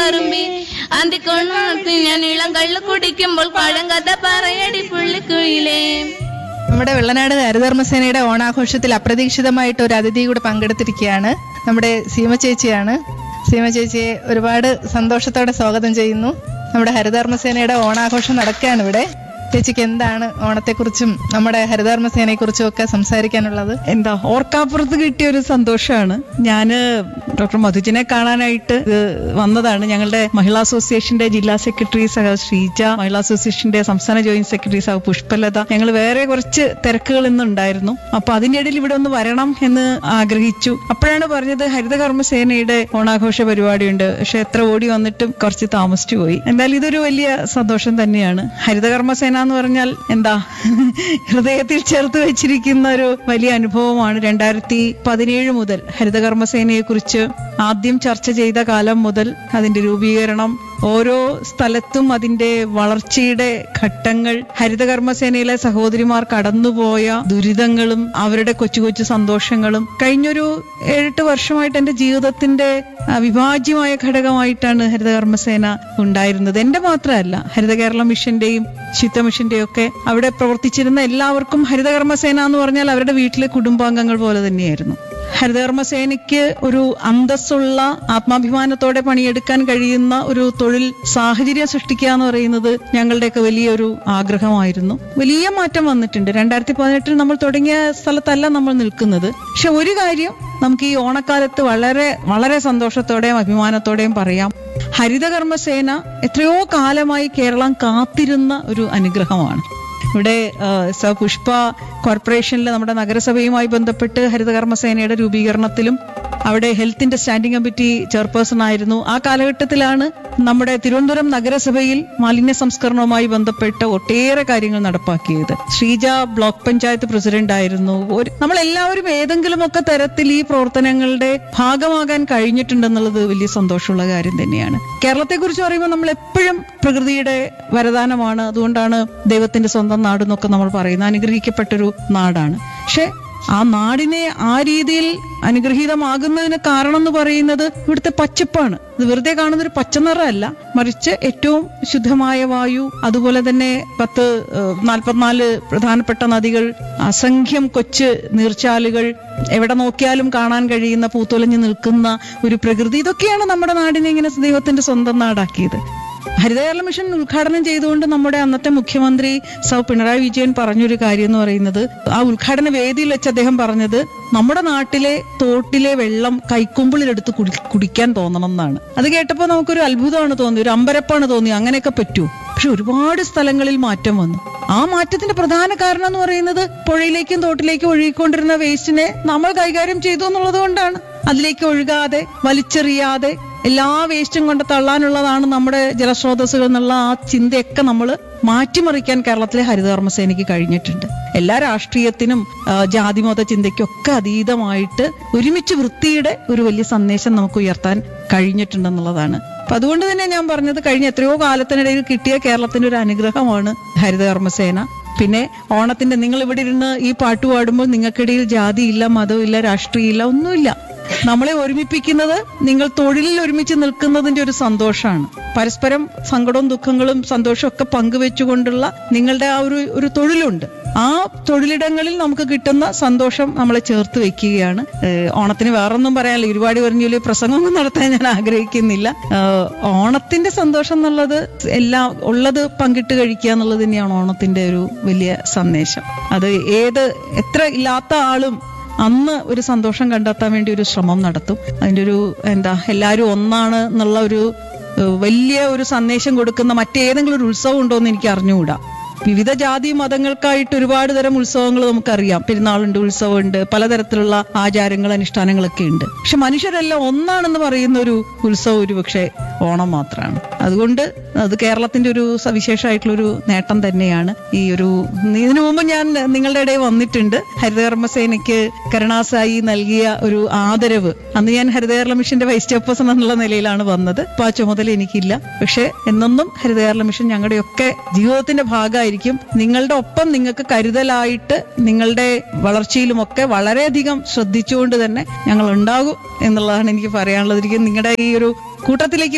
കറുമ്പി അന്തിക്കൊണ്ണു ഞാൻ ഇളം കള്ളു കുടിക്കുമ്പോൾ പഴങ്കഥ പറയടി പുള്ളിക്കുയിലേ നമ്മുടെ വെള്ളനാട് ഹരിതകർമ്മസേനയുടെ ഓണാഘോഷത്തിൽ അപ്രതീക്ഷിതമായിട്ട് ഒരു അതിഥി കൂടെ പങ്കെടുത്തിരിക്കുകയാണ് നമ്മുടെ സീമ ചേച്ചിയാണ് സീമ ചേച്ചിയെ ഒരുപാട് സന്തോഷത്തോടെ സ്വാഗതം ചെയ്യുന്നു നമ്മുടെ ഹരിതകർമ്മസേനയുടെ ഓണാഘോഷം നടക്കുകയാണ് ഇവിടെ ചേച്ചിക്ക് എന്താണ് ഓണത്തെക്കുറിച്ചും നമ്മുടെ ഹരിതകർമ്മസേനയെക്കുറിച്ചും ഒക്കെ സംസാരിക്കാനുള്ളത് എന്താ ഓർക്കാപ്പുറത്ത് കിട്ടിയ ഒരു സന്തോഷമാണ് ഞാന് ഡോക്ടർ മധുജിനെ കാണാനായിട്ട് ഇത് വന്നതാണ് ഞങ്ങളുടെ മഹിളാ അസോസിയേഷന്റെ ജില്ലാ സെക്രട്ടറി സഹ ശ്രീജ മഹിളാ അസോസിയേഷന്റെ സംസ്ഥാന ജോയിന്റ് സെക്രട്ടറി സഹ പുഷ്പലത ഞങ്ങൾ വേറെ കുറച്ച് തിരക്കുകൾ ഇന്നുണ്ടായിരുന്നു അപ്പൊ അതിന്റെ ഇടയിൽ ഇവിടെ ഒന്ന് വരണം എന്ന് ആഗ്രഹിച്ചു അപ്പോഴാണ് പറഞ്ഞത് ഹരിതകർമ്മസേനയുടെ ഓണാഘോഷ പരിപാടിയുണ്ട് പക്ഷെ എത്ര ഓടി വന്നിട്ടും കുറച്ച് താമസിച്ചു പോയി എന്തായാലും ഇതൊരു വലിയ സന്തോഷം തന്നെയാണ് ഹരിതകർമ്മസേന എന്ന് പറഞ്ഞാൽ എന്താ ഹൃദയത്തിൽ ചേർത്ത് വെച്ചിരിക്കുന്ന ഒരു വലിയ അനുഭവമാണ് രണ്ടായിരത്തി പതിനേഴ് മുതൽ ഹരിതകർമ്മസേനയെ കുറിച്ച് ആദ്യം ചർച്ച ചെയ്ത കാലം മുതൽ അതിന്റെ രൂപീകരണം ഓരോ സ്ഥലത്തും അതിന്റെ വളർച്ചയുടെ ഘട്ടങ്ങൾ ഹരിതകർമ്മസേനയിലെ സഹോദരിമാർ കടന്നുപോയ ദുരിതങ്ങളും അവരുടെ കൊച്ചു കൊച്ചു സന്തോഷങ്ങളും കഴിഞ്ഞൊരു ഏഴെട്ട് വർഷമായിട്ട് എന്റെ ജീവിതത്തിന്റെ അവിഭാജ്യമായ ഘടകമായിട്ടാണ് ഹരിതകർമ്മസേന ഉണ്ടായിരുന്നത് എന്റെ മാത്രമല്ല ഹരിത കേരള മിഷന്റെയും ശുദ്ധ മിഷന്റെയും ഒക്കെ അവിടെ പ്രവർത്തിച്ചിരുന്ന എല്ലാവർക്കും ഹരിതകർമ്മസേന എന്ന് പറഞ്ഞാൽ അവരുടെ വീട്ടിലെ കുടുംബാംഗങ്ങൾ പോലെ തന്നെയായിരുന്നു ഹരിതകർമ്മസേനയ്ക്ക് ഒരു അന്തസ്സുള്ള ആത്മാഭിമാനത്തോടെ പണിയെടുക്കാൻ കഴിയുന്ന ഒരു തൊഴിൽ സാഹചര്യം സൃഷ്ടിക്കുക എന്ന് പറയുന്നത് ഞങ്ങളുടെയൊക്കെ വലിയൊരു ആഗ്രഹമായിരുന്നു വലിയ മാറ്റം വന്നിട്ടുണ്ട് രണ്ടായിരത്തി പതിനെട്ടിൽ നമ്മൾ തുടങ്ങിയ സ്ഥലത്തല്ല നമ്മൾ നിൽക്കുന്നത് പക്ഷെ ഒരു കാര്യം നമുക്ക് ഈ ഓണക്കാലത്ത് വളരെ വളരെ സന്തോഷത്തോടെയും അഭിമാനത്തോടെയും പറയാം ഹരിതകർമ്മസേന എത്രയോ കാലമായി കേരളം കാത്തിരുന്ന ഒരു അനുഗ്രഹമാണ് ഇവിടെ ആ, സ പുഷ്പ കോർപ്പറേഷനിൽ നമ്മുടെ നഗരസഭയുമായി ബന്ധപ്പെട്ട് ഹരിതകർമ്മസേനയുടെ രൂപീകരണത്തിലും അവിടെ ഹെൽത്തിന്റെ സ്റ്റാൻഡിംഗ് കമ്മിറ്റി ചെയർപേഴ്സൺ ആയിരുന്നു ആ കാലഘട്ടത്തിലാണ് നമ്മുടെ തിരുവനന്തപുരം നഗരസഭയിൽ മാലിന്യ സംസ്കരണവുമായി ബന്ധപ്പെട്ട ഒട്ടേറെ കാര്യങ്ങൾ നടപ്പാക്കിയത് ശ്രീജ ബ്ലോക്ക് പഞ്ചായത്ത് പ്രസിഡന്റ് ആയിരുന്നു ഒരു നമ്മൾ എല്ലാവരും ഏതെങ്കിലുമൊക്കെ തരത്തിൽ ഈ പ്രവർത്തനങ്ങളുടെ ഭാഗമാകാൻ കഴിഞ്ഞിട്ടുണ്ടെന്നുള്ളത് വലിയ സന്തോഷമുള്ള കാര്യം തന്നെയാണ് കേരളത്തെക്കുറിച്ച് പറയുമ്പോൾ നമ്മൾ എപ്പോഴും പ്രകൃതിയുടെ വരദാനമാണ് അതുകൊണ്ടാണ് ദൈവത്തിന്റെ സ്വന്തം നാട് എന്നൊക്കെ നമ്മൾ പറയുന്നത് അനുഗ്രഹിക്കപ്പെട്ടൊരു നാടാണ് പക്ഷെ ആ നാടിനെ ആ രീതിയിൽ അനുഗ്രഹീതമാകുന്നതിന് കാരണം എന്ന് പറയുന്നത് ഇവിടുത്തെ പച്ചപ്പാണ് ഇത് വെറുതെ കാണുന്ന ഒരു പച്ചനിറമല്ല മറിച്ച് ഏറ്റവും ശുദ്ധമായ വായു അതുപോലെ തന്നെ പത്ത് ഏഹ്, നാൽപ്പത്തിനാല് പ്രധാനപ്പെട്ട നദികൾ അസംഖ്യം കൊച്ചു നീർച്ചാലുകൾ എവിടെ നോക്കിയാലും കാണാൻ കഴിയുന്ന പൂത്തുലഞ്ഞു നിൽക്കുന്ന ഒരു പ്രകൃതി ഇതൊക്കെയാണ് നമ്മുടെ നാടിനെ ഇങ്ങനെ ദൈവത്തിന്റെ സ്വന്തം നാടാക്കിയത് ഹരിത കേരള മിഷൻ ഉദ്ഘാടനം ചെയ്തുകൊണ്ട് നമ്മുടെ അന്നത്തെ മുഖ്യമന്ത്രി സൗ പിണറായി വിജയൻ പറഞ്ഞൊരു കാര്യം എന്ന് പറയുന്നത് ആ ഉദ്ഘാടന വേദിയിൽ വെച്ച് അദ്ദേഹം പറഞ്ഞത് നമ്മുടെ നാട്ടിലെ തോട്ടിലെ വെള്ളം കൈക്കുമ്പിളിലെടുത്ത് കുടി കുടിക്കാൻ തോന്നണം എന്നാണ് അത് കേട്ടപ്പോൾ നമുക്കൊരു അത്ഭുതമാണ് തോന്നി ഒരു അമ്പരപ്പാണ് തോന്നി അങ്ങനെയൊക്കെ പറ്റുമോ പക്ഷെ ഒരുപാട് സ്ഥലങ്ങളിൽ മാറ്റം വന്നു ആ മാറ്റത്തിന്റെ പ്രധാന കാരണം എന്ന് പറയുന്നത് പുഴയിലേക്കും തോട്ടിലേക്കും ഒഴുകിക്കൊണ്ടിരുന്ന വേസ്റ്റിനെ നമ്മൾ കൈകാര്യം ചെയ്തു എന്നുള്ളത് കൊണ്ടാണ് അതിലേക്ക് ഒഴുകാതെ വലിച്ചെറിയാതെ എല്ലാ വേസ്റ്റും കൊണ്ട് തള്ളാനുള്ളതാണ് നമ്മുടെ ജലസ്രോതസ്സുകൾ എന്നുള്ള ആ ചിന്തയൊക്കെ നമ്മൾ മാറ്റിമറിക്കാൻ കേരളത്തിലെ ഹരിതകർമ്മസേനയ്ക്ക് കഴിഞ്ഞിട്ടുണ്ട് എല്ലാ രാഷ്ട്രീയത്തിനും ആ, ജാതിമത ചിന്തയ്ക്കൊക്കെ അതീതമായിട്ട് ഒരുമിച്ച് വൃത്തിയുടെ ഒരു വലിയ സന്ദേശം നമുക്ക് ഉയർത്താൻ കഴിഞ്ഞിട്ടുണ്ടെന്നുള്ളതാണ് അപ്പൊ അതുകൊണ്ട് തന്നെ ഞാൻ പറഞ്ഞത് കഴിഞ്ഞ എത്രയോ കാലത്തിനിടയിൽ കിട്ടിയ കേരളത്തിന്റെ ഒരു അനുഗ്രഹമാണ് ഹരിതകർമ്മസേന പിന്നെ ഓണത്തിന്റെ നിങ്ങൾ ഇവിടെ ഇരുന്ന് ഈ പാട്ട് പാടുമ്പോൾ നിങ്ങൾക്കിടയിൽ ജാതിയില്ല മതമില്ല രാഷ്ട്രീയമില്ല ഒന്നുമില്ല നമ്മളെ ഒരുമിപ്പിക്കുന്നത് നിങ്ങൾ തൊഴിലിൽ ഒരുമിച്ച് നിൽക്കുന്നതിന്റെ ഒരു സന്തോഷമാണ് പരസ്പരം സങ്കടവും ദുഃഖങ്ങളും സന്തോഷവും ഒക്കെ പങ്കുവെച്ചുകൊണ്ടുള്ള നിങ്ങളുടെ ആ ഒരു ഒരു തൊഴിലുണ്ട് ആ തൊഴിലിടങ്ങളിൽ നമുക്ക് കിട്ടുന്ന സന്തോഷം നമ്മളെ ചേർത്ത് വെക്കുകയാണ് ഏഹ് ഓണത്തിന് വേറൊന്നും പറയാനില്ല ഒരുപാട് പറഞ്ഞ വലിയ പ്രസംഗമൊന്നും നടത്താൻ ഞാൻ ആഗ്രഹിക്കുന്നില്ല ഏഹ് ഓണത്തിന്റെ സന്തോഷം എന്നുള്ളത് എല്ലാം ഉള്ളത് പങ്കിട്ട് കഴിക്കുക എന്നുള്ളത് തന്നെയാണ് ഓണത്തിന്റെ ഒരു വലിയ സന്ദേശം അത് ഏത് എത്ര ഇല്ലാത്ത ആളും അന്ന് ഒരു സന്തോഷം കണ്ടെത്താൻ വേണ്ടി ഒരു ശ്രമം നടത്തും അതിന്റെ ഒരു എന്താ എല്ലാവരും ഒന്നാണ് എന്നുള്ള ഒരു ഏഹ്, വലിയ ഒരു സന്ദേശം കൊടുക്കുന്ന മറ്റേതെങ്കിലും ഒരു ഉത്സവം ഉണ്ടോ എന്ന് എനിക്ക് അറിഞ്ഞുകൂടാ വിവിധ ജാതി മതങ്ങൾക്കായിട്ട് ഒരുപാട് തരം ഉത്സവങ്ങൾ നമുക്കറിയാം പെരുന്നാളുണ്ട് ഉത്സവമുണ്ട് പലതരത്തിലുള്ള ആചാരങ്ങൾ അനുഷ്ഠാനങ്ങളൊക്കെ ഉണ്ട് പക്ഷെ മനുഷ്യരെല്ലാം ഒന്നാണെന്ന് പറയുന്ന ഒരു ഉത്സവം ഒരു പക്ഷേ ഓണം മാത്രമാണ് അതുകൊണ്ട് അത് കേരളത്തിന്റെ ഒരു സവിശേഷമായിട്ടുള്ള ഒരു നേട്ടം തന്നെയാണ് ഈ ഒരു ഇതിനു മുമ്പ് ഞാൻ നിങ്ങളുടെ ഇടയിൽ വന്നിട്ടുണ്ട് ഹരിതകർമ്മസേനയ്ക്ക് കരുണാസായി നൽകിയ ഒരു ആദരവ് അന്ന് ഞാൻ ഹരിതകേരള മിഷന്റെ വൈസ് ചെയർപേഴ്സൺ എന്നുള്ള നിലയിലാണ് വന്നത് അപ്പൊ ആ ചുമതല എനിക്കില്ല പക്ഷെ എന്നെന്നും ഹരിതകേരള മിഷൻ ഞങ്ങളുടെയൊക്കെ ജീവിതത്തിന്റെ ഭാഗമായിരിക്കും നിങ്ങളുടെ ഒപ്പം നിങ്ങൾക്ക് കരുതലായിട്ട് നിങ്ങളുടെ വളർച്ചയിലുമൊക്കെ വളരെയധികം ശ്രദ്ധിച്ചുകൊണ്ട് തന്നെ ഞങ്ങൾ ഉണ്ടാകും എന്നുള്ളതാണ് എനിക്ക് പറയാനുള്ളത് എനിക്ക് നിങ്ങളുടെ ഈ ഒരു കൂട്ടത്തിലേക്ക്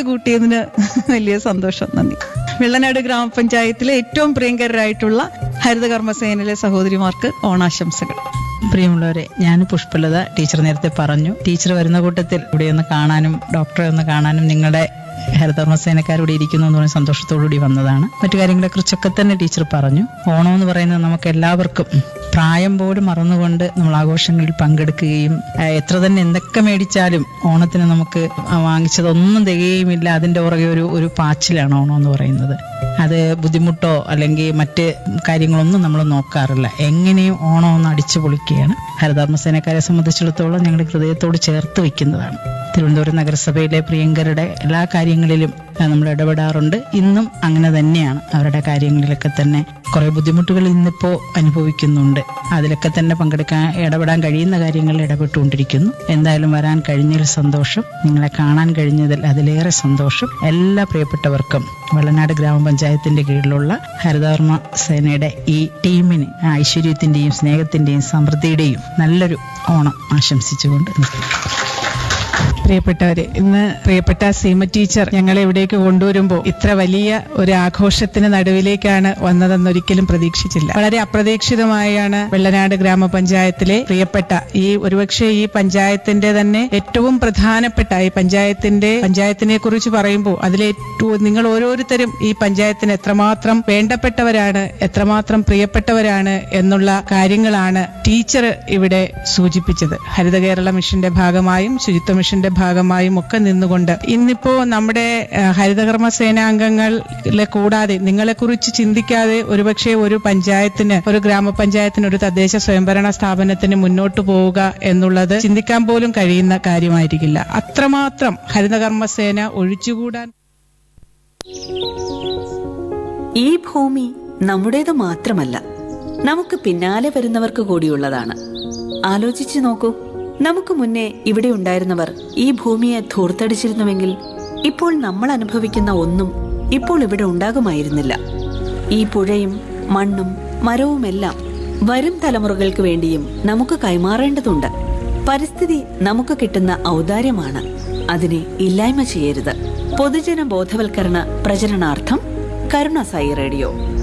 കൂട്ടിയതിന് വലിയ സന്തോഷം നന്ദി വെള്ളനാട് ഗ്രാമപഞ്ചായത്തിലെ ഏറ്റവും പ്രിയങ്കരായിട്ടുള്ള ഹരിതകർമ്മസേനയിലെ സഹോദരിമാർക്ക് ഓണാശംസകൾ പ്രിയമുള്ളവരെ ഞാൻ പുഷ്പലത ടീച്ചർ നേരത്തെ പറഞ്ഞു ടീച്ചർ വരുന്ന കൂട്ടത്തിൽ ഇവിടെ ഒന്ന് കാണാനും ഡോക്ടറെ ഒന്ന് കാണാനും നിങ്ങളുടെ ഹരിതകർമ്മസേനക്കാരിവിടെ ഇരിക്കുന്നു എന്ന് പറഞ്ഞ സന്തോഷത്തോടുകൂടി വന്നതാണ് മറ്റു കാര്യങ്ങളെ കുറിച്ചൊക്കെ തന്നെ ടീച്ചർ പറഞ്ഞു ഓണം എന്ന് പറയുന്നത് നമുക്ക് എല്ലാവർക്കും പ്രായം പോലും മറന്നുകൊണ്ട് നമ്മൾ ആഘോഷങ്ങളിൽ പങ്കെടുക്കുകയും ആ, എത്ര തന്നെ എന്തൊക്കെ മേടിച്ചാലും ഓണത്തിന് നമുക്ക് ആ വാങ്ങിച്ചതൊന്നും തികയുമില്ല അതിന്റെ പുറകെ ഒരു ഒരു പാച്ചിലാണ് ഓണം എന്ന് പറയുന്നത് അത് ബുദ്ധിമുട്ടോ അല്ലെങ്കിൽ മറ്റ് കാര്യങ്ങളൊന്നും നമ്മൾ നോക്കാറില്ല എങ്ങനെയും ഓണം ഒന്ന് അടിച്ചു പൊളിക്കുകയാണ് ഹരിതകർമ്മസേനക്കാരെ സംബന്ധിച്ചിടത്തോളം ഞങ്ങളുടെ ഹൃദയത്തോട് ചേർത്ത് വെക്കുന്നതാണ് തിരുവനന്തപുരം നഗരസഭയിലെ പ്രിയങ്കരുടെ എല്ലാ കാര്യങ്ങളിലും ആ, നമ്മൾ ഇടപെടാറുണ്ട് ഇന്നും അങ്ങനെ തന്നെയാണ് അവരുടെ കാര്യങ്ങളിലൊക്കെ തന്നെ കുറെ ബുദ്ധിമുട്ടുകൾ ഇന്നിപ്പോ അനുഭവിക്കുന്നുണ്ട് അതിലൊക്കെ തന്നെ പങ്കെടുക്കാൻ ഇടപെടാൻ കഴിയുന്ന കാര്യങ്ങളിൽ ഇടപെട്ടുകൊണ്ടിരിക്കുന്നു എന്തായാലും വരാൻ കഴിഞ്ഞതിൽ സന്തോഷം നിങ്ങളെ കാണാൻ കഴിഞ്ഞതിൽ അതിലേറെ സന്തോഷം എല്ലാ പ്രിയപ്പെട്ടവർക്കും വെള്ളനാട് ഗ്രാമപഞ്ചായത്തിന്റെ കീഴിലുള്ള ഹരിതകർമ്മ സേനയുടെ ഈ ടീമിന് ഐശ്വര്യത്തിന്റെയും സ്നേഹത്തിന്റെയും സമൃദ്ധിയുടെയും നല്ലൊരു ഓണം ആശംസിച്ചുകൊണ്ട് നിർത്തുന്നു പ്രിയപ്പെട്ടവരെ ഇന്ന് പ്രിയപ്പെട്ട സീമ ടീച്ചർ ഞങ്ങളെ ഇവിടേക്ക് കൊണ്ടുവരുമ്പോൾ ഇത്ര വലിയ ഒരു ആഘോഷത്തിന് നടുവിലേക്കാണ് വന്നതെന്നൊരിക്കലും പ്രതീക്ഷിച്ചില്ല വളരെ അപ്രതീക്ഷിതമായാണ് വെള്ളനാട് ഗ്രാമപഞ്ചായത്തിലെ പ്രിയപ്പെട്ട ഈ ഒരുപക്ഷെ ഈ പഞ്ചായത്തിന്റെ തന്നെ ഏറ്റവും പ്രധാനപ്പെട്ട ഈ പഞ്ചായത്തിന്റെ പഞ്ചായത്തിനെ കുറിച്ച് പറയുമ്പോൾ അതിലെ ഏറ്റവും നിങ്ങൾ ഓരോരുത്തരും ഈ പഞ്ചായത്തിന് എത്രമാത്രം വേണ്ടപ്പെട്ടവരാണ് എത്രമാത്രം പ്രിയപ്പെട്ടവരാണ് എന്നുള്ള കാര്യങ്ങളാണ് ടീച്ചർ ഇവിടെ സൂചിപ്പിച്ചത് ഹരിത കേരള മിഷന്റെ ഭാഗമായും ശുചിത്വ മിഷന്റെ ഭാഗമായും ഒക്കെ നിന്നുകൊണ്ട് ഇന്നിപ്പോ നമ്മുടെ ആ, ഹരിതകർമ്മ സേനാംഗങ്ങളെ കൂടാതെ നിങ്ങളെക്കുറിച്ച് ചിന്തിക്കാതെ ഒരുപക്ഷെ ഒരു പഞ്ചായത്തിന് ഒരു ഗ്രാമപഞ്ചായത്തിന് ഒരു തദ്ദേശ സ്വയംഭരണ സ്ഥാപനത്തിന് മുന്നോട്ട് പോവുക എന്നുള്ളത് ചിന്തിക്കാൻ പോലും കഴിയുന്ന കാര്യമായിരിക്കില്ല അത്രമാത്രം ഹരിതകർമ്മ സേന ഒഴിച്ചുകൂടാൻ ഈ ഭൂമി നമ്മുടേത് മാത്രമല്ല നമുക്ക് പിന്നാലെ വരുന്നവർക്ക് കൂടിയുള്ളതാണ് ആലോചിച്ചു നോക്കൂ നമുക്ക് മുന്നേ ഇവിടെ ഉണ്ടായിരുന്നവർ ഈ ഭൂമിയെ ധൂർത്തടിച്ചിരുന്നുവെങ്കിൽ ഇപ്പോൾ നമ്മൾ അനുഭവിക്കുന്ന ഒന്നും ഇപ്പോൾ ഇവിടെ ഉണ്ടാകുമായിരുന്നില്ല ഈ പുഴയും മണ്ണും മരവുമെല്ലാം വരും തലമുറകൾക്ക് വേണ്ടിയും നമുക്ക് കൈമാറേണ്ടതുണ്ട് പരിസ്ഥിതി നമുക്ക് കിട്ടുന്ന ഔദാര്യമാണ് അതിനെ ഇല്ലായ്മ ചെയ്യരുത് പൊതുജന ബോധവൽക്കരണ പ്രചരണാർത്ഥം കരുണ സായി റേഡിയോ